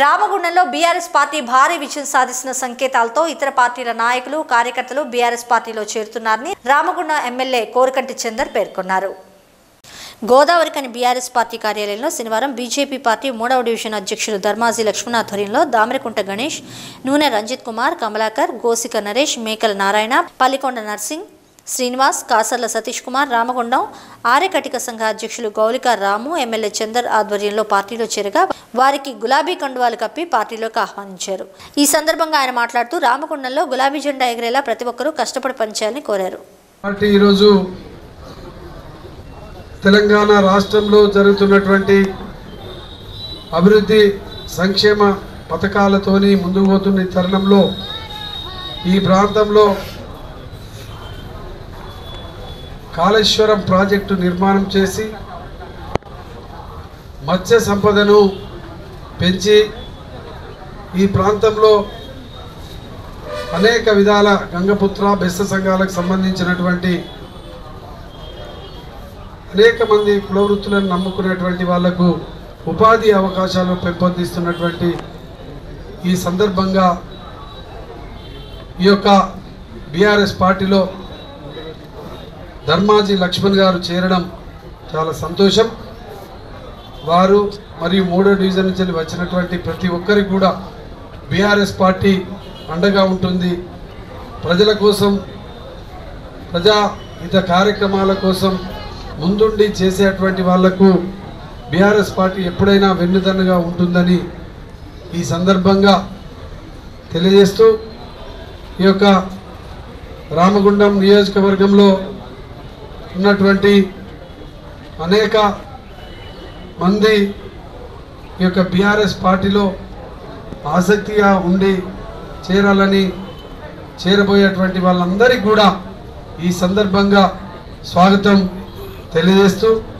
రామగుండంలో BRS party భారీ విజయం సాధిస్తున్న సంకేతాలతో ఇతర పార్టీల నాయకులు కార్యకర్తలు బీఆర్ఎస్ పార్టీలో చేరుతున్నారని రామగుండం ఎమ్మెల్యే కోరకంటి చందర్ పేర్కొన్నారు గోదావరికని బీఆర్ఎస్ పార్టీ కార్యాలయంలో శనివారం బీజేపీ పార్టీ మూడవ డివిజన్ అధ్యక్షులు ధర్మాజీ లక్ష్మణ్ ఆధ్వర్యంలో దామరకుంట గణేష్ నూనె రంజిత్ కుమార్ కమలాకర్ గోసిక నరేష్ మేకల నారాయణ పల్లికొండ నర్సింగ్ శ్రీనివాస్ కాసర్ల సతీష్ కుమార్ రామగుండం ఆర్యకటిక సంఘ అధ్యక్షులు గౌలిక రాము ఎమ్మెల్యే చందర్ ఆధ్వర్యంలో పార్టీలో చేరగా వారికి గులాబీ కండువాలు కప్పి పార్టీలోకి ఆహ్వానించారు ఈ సందర్భంగా ఆయన మాట్లాడుతూ రామగుండంలో గులాబీ జెండా ఎగిరేలా ప్రతి ఒక్కరూ కష్టపడి పనిచేయాలని కోరారు పార్టీ ఈరోజు తెలంగాణ రాష్ట్రంలో జరుగుతున్నటువంటి అభివృద్ధి సంక్షేమ పథకాలతోని ముందుకు పోతున్న ఈ తరుణంలో ఈ ప్రాంతంలో కాళేశ్వరం ప్రాజెక్టు నిర్మాణం చేసి మత్స్య సంపదను పెంచి ఈ ప్రాంతంలో అనేక విధాల గంగపుత్ర బెస్త సంఘాలకు సంబంధించినటువంటి అనేక మంది కుల వృత్తులను నమ్ముకునేటువంటి వాళ్లకు ఉపాధి అవకాశాలు పెంపొందిస్తున్నటువంటి ఈ సందర్భంగా ఈ యొక్క బీఆర్ఎస్ పార్టీలో ధర్మాజీ లక్ష్మణ్ గారు చేరడం చాలా సంతోషం వారు మరియు మూడో డివిజన్ నుంచి వచ్చినటువంటి ప్రతి ఒక్కరికి కూడా బీఆర్ఎస్ పార్టీ అండగా ఉంటుంది ప్రజల కోసం ప్రజా హిత కార్యక్రమాల కోసం ముందుండి చేసేటువంటి వాళ్లకు బీఆర్ఎస్ పార్టీ ఎప్పుడైనా వెన్నుదన్నుగా ఉంటుందని ఈ సందర్భంగా తెలియజేస్తూ ఈ యొక్క రామగుండం నియోజకవర్గంలో ఉన్నటువంటి అనేక మంది ఈ యొక్క బీఆర్ఎస్ పార్టీలో ఆసక్తిగా ఉండి చేరాలని చేరబోయేటువంటి వాళ్ళందరికీ కూడా ఈ సందర్భంగా స్వాగతం తెలియజేస్తూ